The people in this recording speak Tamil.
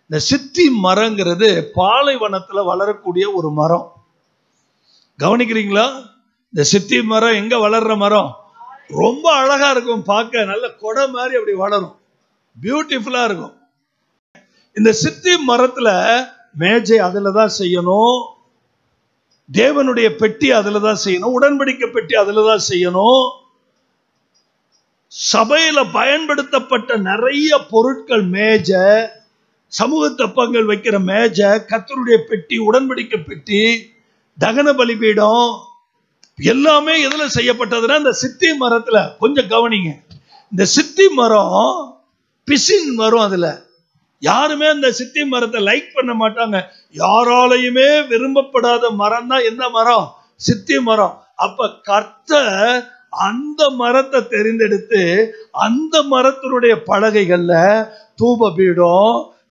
இந்த சித்தி மரங்கிறது பாலைவனத்துல வளரக்கூடிய ஒரு மரம் கவனிக்கிறீங்களா இந்த சித்தி மரம் எங்க வளர்ற மரம் ரொம்ப அழகா இருக்கும் பார்க்க நல்ல கொடை மாதிரி அப்படி வளரும் பியூட்டிஃபுல்லா இருக்கும் இந்த சித்தி மரத்துல மேஜை அதுல தான் செய்யணும் தேவனுடைய பெட்டி அதுல தான் செய்யணும் உடன்படிக்கை பெட்டி அதுல தான் செய்யணும் சபையில பயன்படுத்தப்பட்ட நிறைய பொருட்கள் மேஜை சமூக தப்பங்கள் வைக்கிற மேஜை கத்தருடைய பெட்டி உடன்படிக்கை பெட்டி தகன பலிபீடம் எல்லாமே எதுல செய்யப்பட்டதுன்னா இந்த சித்தி மரத்துல கொஞ்சம் கவனிங்க இந்த சித்தி மரம் பிசின் வரும் அதுல யாருமே அந்த சித்தி மரத்தை லைக் பண்ண மாட்டாங்க யாராலையுமே விரும்பப்படாத மரம் தான் எந்த மரம் சித்தி மரம் அப்ப கர்த்தர் அந்த மரத்தை தெரிந்தெடுத்து அந்த மரத்தினுடைய பலகைகள்ல தூப பீடம்